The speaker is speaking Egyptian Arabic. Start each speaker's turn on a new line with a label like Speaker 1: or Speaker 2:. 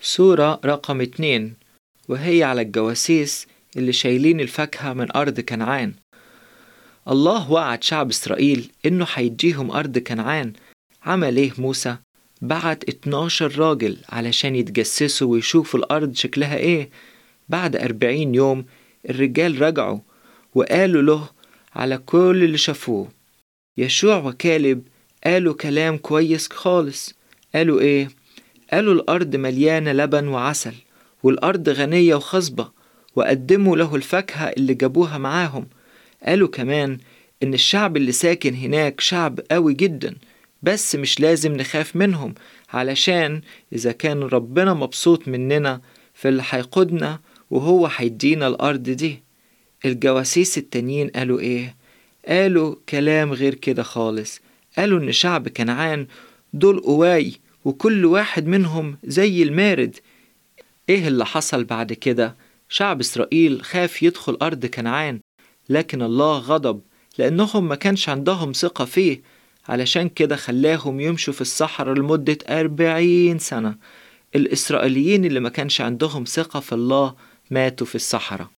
Speaker 1: سورة رقم اتنين وهي على الجواسيس اللي شايلين الفاكهة من أرض كنعان الله وعد شعب إسرائيل إنه هيديهم أرض كنعان عمل إيه موسى؟ بعت 12 راجل علشان يتجسسوا ويشوفوا الأرض شكلها إيه بعد أربعين يوم الرجال رجعوا وقالوا له على كل اللي شافوه يشوع وكالب قالوا كلام كويس خالص قالوا إيه؟ قالوا الأرض مليانة لبن وعسل والأرض غنية وخصبة وقدموا له الفاكهة اللي جابوها معاهم قالوا كمان إن الشعب اللي ساكن هناك شعب قوي جدا بس مش لازم نخاف منهم علشان إذا كان ربنا مبسوط مننا فاللي هيقودنا وهو هيدينا الأرض دي الجواسيس التانيين قالوا إيه؟ قالوا كلام غير كده خالص قالوا إن شعب كنعان دول قواي وكل واحد منهم زي المارد إيه اللي حصل بعد كده؟ شعب إسرائيل خاف يدخل أرض كنعان لكن الله غضب لأنهم ما كانش عندهم ثقة فيه علشان كده خلاهم يمشوا في الصحراء لمدة أربعين سنة الإسرائيليين اللي ما كانش عندهم ثقة في الله ماتوا في الصحراء